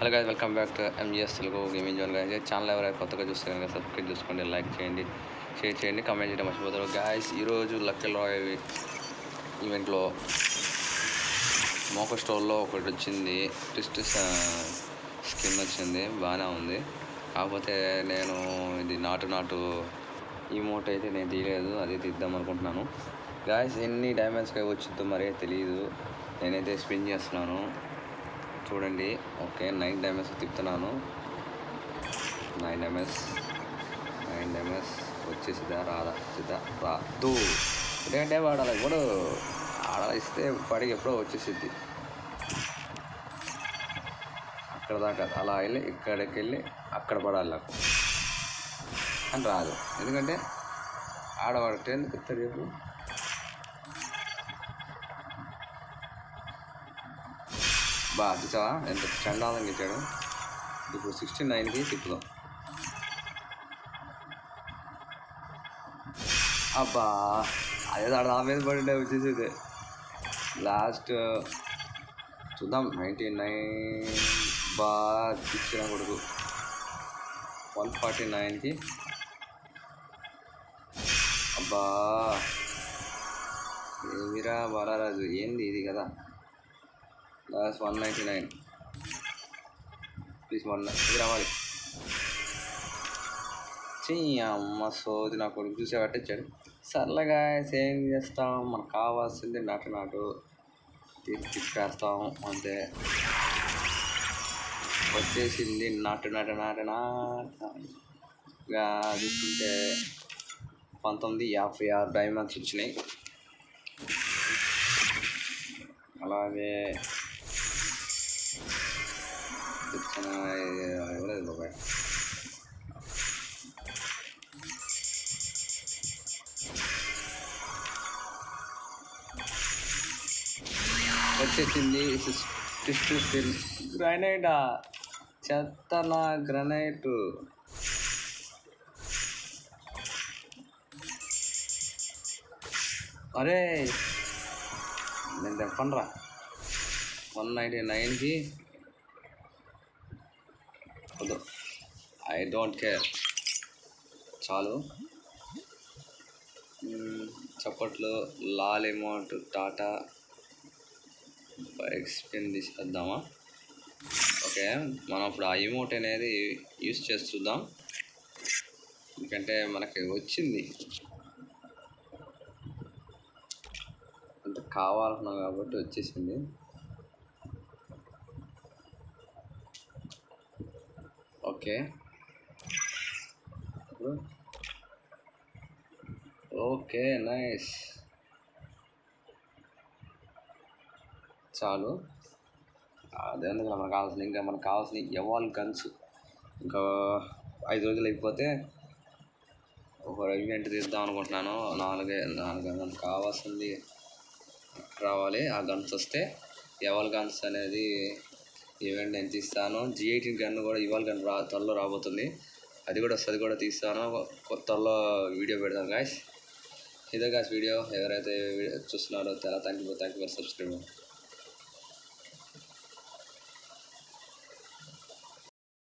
hello guys welcome back to MGS Telugu gaming zone guys channel ఎవరైనా కొత్తగా చూస్తే కనుక సబ్స్క్రైబ్ చేసుకోండి లైక్ చేయండి షేర్ చేయండి కామెంట్ చేయడం మర్చిపోతారు గాయస్ ఈరోజు లక్కీ రాయ్ ఈవెంట్లో మోక స్టోర్లో ఒకటి వచ్చింది ట్విస్ట్ స్కిన్ వచ్చింది బాగానే ఉంది కాకపోతే నేను ఇది నాటు నాటు ఈ మూట అయితే నేను తీయలేదు అదే తీద్దాం అనుకుంటున్నాను గాయస్ ఎన్ని డైమండ్స్కి వచ్చిందో మరీ తెలియదు నేనైతే స్పిన్ చేస్తున్నాను చూడండి ఓకే నైన్ డ్యామేజ్ తిప్పుతున్నాను నైన్ డ్యామేజ్ నైన్ డ్యామేజ్ వచ్చేసిదా రాదా సిద్ధా రాదు ఎందుకంటే వాడు అలా కూడా ఆడ ఇస్తే పడికి ఎప్పుడో వచ్చేసిద్ది అక్కడ దాకా అలా వెళ్ళి ఇక్కడికి వెళ్ళి అక్కడ పడాలి నాకు అని రాదు ఎందుకంటే ఆడవాడు ట్రైన్ ఎత్తాడు చెప్పు బా చూసావా ఎంత చండాలంగా ఇచ్చాడు ఇప్పుడు సిక్స్టీ నైన్కి తిప్పుదాం అబ్బా అదే ఆడ నా మీద పడి వచ్చేసేది లాస్ట్ చూద్దాం నైంటీ నైన్ బా ఇచ్చిన కొడుకు వన్ ఫార్టీ నైన్కి అబ్బా ఏమిరా బాలరాజు ఏంది ఇది కదా last one ninety nine please one ఇది రావాలి చెయ్యి అమ్మ సోది నా కొడుకు చూసే పట్టించాడు సర్లేగా ఏం చేస్తాం మనకు కావాల్సింది నాటు నాటు తీసి తిప్పేస్తాం అంతే వచ్చేసింది నాటు నాటు నాటు నాటు ఇక చూసుకుంటే పంతొమ్మిది యాభై ఆరు డైమండ్స్ వచ్చినాయి అలాగే ఇచ్చిన ఇవ్వలేదు బాబాయ్ వచ్చేసింది ట్విస్ట్ స్టిల్ గ్రనైటా చెత్తన గ్రనైట్ అరే నేను చెప్పండిరా వన్ నైంటీ నైన్కి వద్దు ఐ డోంట్ కేర్ చాలు మ్మ్, చప్పట్లు లాల్ అమౌంట్ టాటా బైక్ స్పిన్ తీసేద్దామా ఓకే మనం ఇప్పుడు ఆ ఎమౌంట్ అనేది యూస్ చేసి చూద్దాం ఎందుకంటే మనకి వచ్చింది అంత కావాలన్నాం కాబట్టి వచ్చేసింది ఓకే ఇప్పుడు ఓకే నైస్ చాలు అదే ఎందుకు మనకు కావాల్సింది ఇంకా మనకు కావాల్సిన ఎవాల్ గన్స్ ఇంకా ఐదు రోజులు అయిపోతే ఒక ఈవెంట్ తీద్దాం అనుకుంటున్నాను నాలుగే నాలుగు మనకు కావాల్సింది రావాలి ఆ గన్స్ వస్తే ఎవాల్ గన్స్ అనేది ఈవెంట్ నేను తీస్తాను జీ ఎయిటీన్ గన్ కూడా ఇవాళ గన్ రా త్వరలో రాబోతుంది అది కూడా వస్తుంది కూడా తీస్తాను కొ- త్వరలో వీడియో పెడతాను గాయస్ ఇదే గాయస్ వీడియో ఎవరైతే వీడియో చూస్తున్నారో చాలా thank you thank you for subscribe